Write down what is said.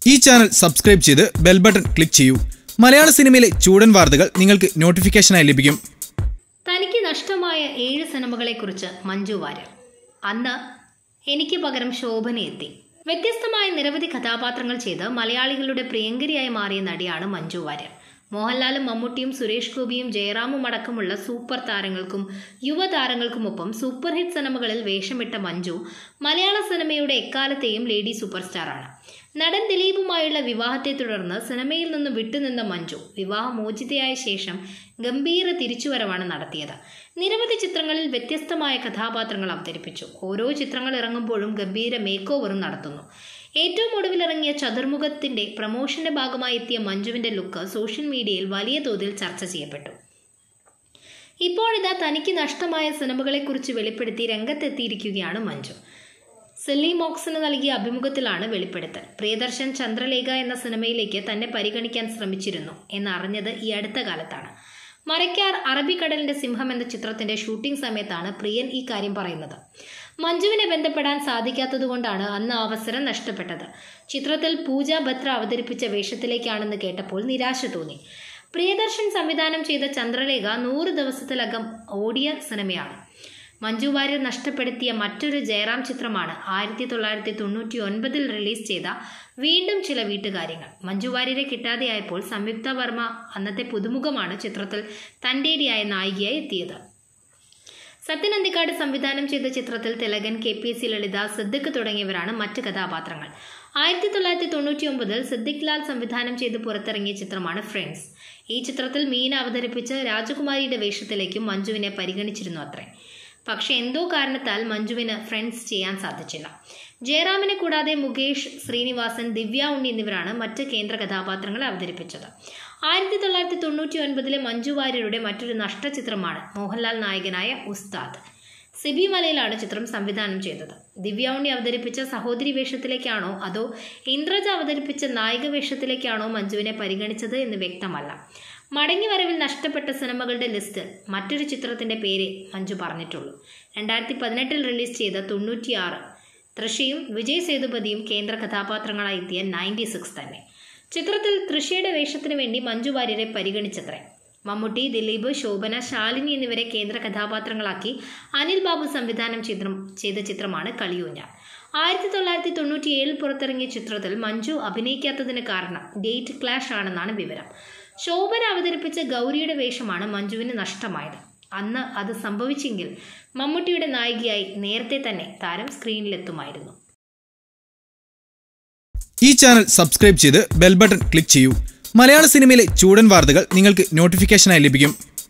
ഈ channel subscribe ചെയ്ത് bell button click ചെയ്യൂ മലയാള സിനിമയിലെ ചൂടൻ വാർത്തകൾ നിങ്ങൾക്ക് നോട്ടിഫിക്കേഷനായി ലഭിക്കും തനിക്ക് നഷ്ടമായ ഏഴ് സിനിമകളെക്കുറിച്ച് മഞ്ജു വാര്യർ അന്ന് എനിക്ക് പകരം ശോഭന എത്തി വ്യത്യസ്തമായ നിരവധി കഥാപാത്രങ്ങൾ ചെയ്ത് മലയാളികളുടെ പ്രിയങ്കരിയായി മാറിയ നടിയാണ് മഞ്ജു വാര്യർ മോഹൻലാലും മമ്മൂട്ടിയും സുരേഷ് ഗോപിയും ജയറാമും അടക്കമുള്ള സൂപ്പർ താരങ്ങൾക്കും യുവതാരങ്ങൾക്കുമൊപ്പം സൂപ്പർ ഹിറ്റ് സിനിമകളിൽ വേഷമിട്ട മഞ്ജു മലയാള സിനിമയുടെ എക്കാലത്തെയും ലേഡി സൂപ്പർ സ്റ്റാറാണ് നടൻ ദിലീപുമായുള്ള വിവാഹത്തെ തുടർന്ന് സിനിമയിൽ നിന്നും വിട്ടുനിന്ന മഞ്ജു വിവാഹമോചിതയായ ശേഷം ഗംഭീര തിരിച്ചുവരവാണ് നടത്തിയത് നിരവധി ചിത്രങ്ങളിൽ വ്യത്യസ്തമായ കഥാപാത്രങ്ങൾ അവതരിപ്പിച്ചു ഓരോ ചിത്രങ്ങൾ ഇറങ്ങുമ്പോഴും ഗംഭീര മേക്ക് ഓവറും നടത്തുന്നു ഏറ്റവും ഒടുവിൽ ഇറങ്ങിയ ചതുർമുഖത്തിന്റെ പ്രമോഷന്റെ ഭാഗമായി എത്തിയ മഞ്ജുവിന്റെ ലുക്ക് സോഷ്യൽ മീഡിയയിൽ വലിയ തോതിൽ ചർച്ച ചെയ്യപ്പെട്ടു ഇപ്പോഴിതാ തനിക്ക് നഷ്ടമായ സിനിമകളെക്കുറിച്ച് വെളിപ്പെടുത്തി രംഗത്തെത്തിയിരിക്കുകയാണ് മഞ്ജു സില്ലി മോക്സിന് നൽകിയ അഭിമുഖത്തിലാണ് വെളിപ്പെടുത്തൽ പ്രിയദർശൻ ചന്ദ്രലേഖ എന്ന സിനിമയിലേക്ക് തന്നെ പരിഗണിക്കാൻ ശ്രമിച്ചിരുന്നു എന്നറിഞ്ഞത് ഈ അടുത്ത കാലത്താണ് മരക്കാർ അറബിക്കടലിന്റെ സിംഹം എന്ന ചിത്രത്തിന്റെ ഷൂട്ടിംഗ് സമയത്താണ് പ്രിയൻ ഈ കാര്യം പറയുന്നത് മഞ്ജുവിനെ ബന്ധപ്പെടാൻ സാധിക്കാത്തതുകൊണ്ടാണ് അന്ന് ആ അവസരം നഷ്ടപ്പെട്ടത് ചിത്രത്തിൽ പൂജ ബത്ര അവതരിപ്പിച്ച വേഷത്തിലേക്കാണെന്ന് കേട്ടപ്പോൾ നിരാശ തോന്നി പ്രിയദർശൻ സംവിധാനം ചെയ്ത ചന്ദ്രലേഖ നൂറ് ദിവസത്തിലകം ഓടിയ സിനിമയാണ് മഞ്ജു വാര്യർ നഷ്ടപ്പെടുത്തിയ മറ്റൊരു ജയറാം ചിത്രമാണ് ആയിരത്തി തൊള്ളായിരത്തി തൊണ്ണൂറ്റി ഒൻപതിൽ റിലീസ് ചെയ്ത വീണ്ടും ചില വീട്ടുകാര്യങ്ങൾ മഞ്ജു വാര്യരെ കിട്ടാതെയായപ്പോൾ സംയുക്ത വർമ്മ അന്നത്തെ പുതുമുഖമാണ് ചിത്രത്തിൽ തൻ്റെടിയായ നായികയായി എത്തിയത് സത്യൻ അന്തിക്കാട് സംവിധാനം ചെയ്ത ചിത്രത്തിൽ Thilakan K P C Lalitha Siddique തുടങ്ങിയവരാണ് മറ്റ് കഥാപാത്രങ്ങൾ ആയിരത്തി തൊള്ളായിരത്തി തൊണ്ണൂറ്റി ഒമ്പതിൽ സിദ്ദിഖ് ലാൽ സംവിധാനം ചെയ്ത് പുറത്തിറങ്ങിയ ചിത്രമാണ് ഫ്രണ്ട്സ് ഈ ചിത്രത്തിൽ മീന അവതരിപ്പിച്ച് രാജകുമാരിയുടെ വേഷത്തിലേക്കും മഞ്ജുവിനെ പരിഗണിച്ചിരുന്നു അത്രേ പക്ഷെ എന്തോ കാരണത്താൽ മഞ്ജുവിന് ഫ്രണ്ട്സ് ചെയ്യാൻ സാധിച്ചില്ല ജയറാമിനെ കൂടാതെ മുകേഷ് ശ്രീനിവാസൻ ദിവ്യ ഉണ്ണി എന്നിവരാണ് മറ്റ് കേന്ദ്ര കഥാപാത്രങ്ങളെ അവതരിപ്പിച്ചത് ആയിരത്തി തൊള്ളായിരത്തി തൊണ്ണൂറ്റി ഒൻപതിലെ മഞ്ജു വാര്യരുടെ മറ്റൊരു നഷ്ടചിത്രമാണ് മോഹൻലാൽ നായകനായ ഉസ്താദ് സിബി മലയിലാണ് ചിത്രം സംവിധാനം ചെയ്തത് ദിവ്യ ഉണ്ണി അവതരിപ്പിച്ച സഹോദരി വേഷത്തിലേക്കാണോ അതോ ഇന്ദ്രജ അവതരിപ്പിച്ച നായിക വേഷത്തിലേക്കാണോ മഞ്ജുവിനെ പരിഗണിച്ചത് എന്ന് വ്യക്തമല്ല മടങ്ങിവരവിൽ നഷ്ടപ്പെട്ട സിനിമകളുടെ ലിസ്റ്റിൽ മറ്റൊരു ചിത്രത്തിന്റെ പേര് മഞ്ജു പറഞ്ഞിട്ടുള്ളൂ രണ്ടായിരത്തി പതിനെട്ടിൽ റിലീസ് ചെയ്ത തൊണ്ണൂറ്റിയാറ് തൃഷയും വിജയ് സേതുപതിയും കേന്ദ്ര കഥാപാത്രങ്ങളായി എത്തിയ നയൻറ്റി സിക്സ് തന്നെ ചിത്രത്തിൽ തൃഷയുടെ വേഷത്തിന് വേണ്ടി മഞ്ജു വാര്യരെ പരിഗണിച്ചത്രേ മമ്മൂട്ടി ദിലീപ് ശോഭന ശാലിനി എന്നിവരെ കേന്ദ്ര കഥാപാത്രങ്ങളാക്കി അനിൽ ബാബു സംവിധാനം ചിത്രം ചെയ്ത ചിത്രമാണ് കളിയൂഞ്ഞാൽ ആയിരത്തി തൊള്ളായിരത്തി തൊണ്ണൂറ്റി ഏഴിൽ പുറത്തിറങ്ങിയ ചിത്രത്തിൽ മഞ്ജു അഭിനയിക്കാത്തതിന് കാരണം ഡേറ്റ് ക്ലാഷ് ആണെന്നാണ് വിവരം ശോഭന അവതരിപ്പിച്ച ഗൗരിയുടെ വേഷമാണ് മഞ്ജുവിന് നഷ്ടമായത് അന്ന് അത് സംഭവിച്ചെങ്കിൽ മമ്മൂട്ടിയുടെ നായികയായി നേരത്തെ തന്നെ താരം സ്ക്രീനിലെത്തുമായിരുന്നു ഈ ചാനൽ സബ്സ്ക്രൈബ് ചെയ്ത് ബെൽ ബട്ടൺ ക്ലിക്ക് ചെയ്യൂ മലയാള സിനിമയിലെ ചൂടൻ വാർത്തകൾ നിങ്ങൾക്ക് നോട്ടിഫിക്കേഷനായി ലഭിക്കും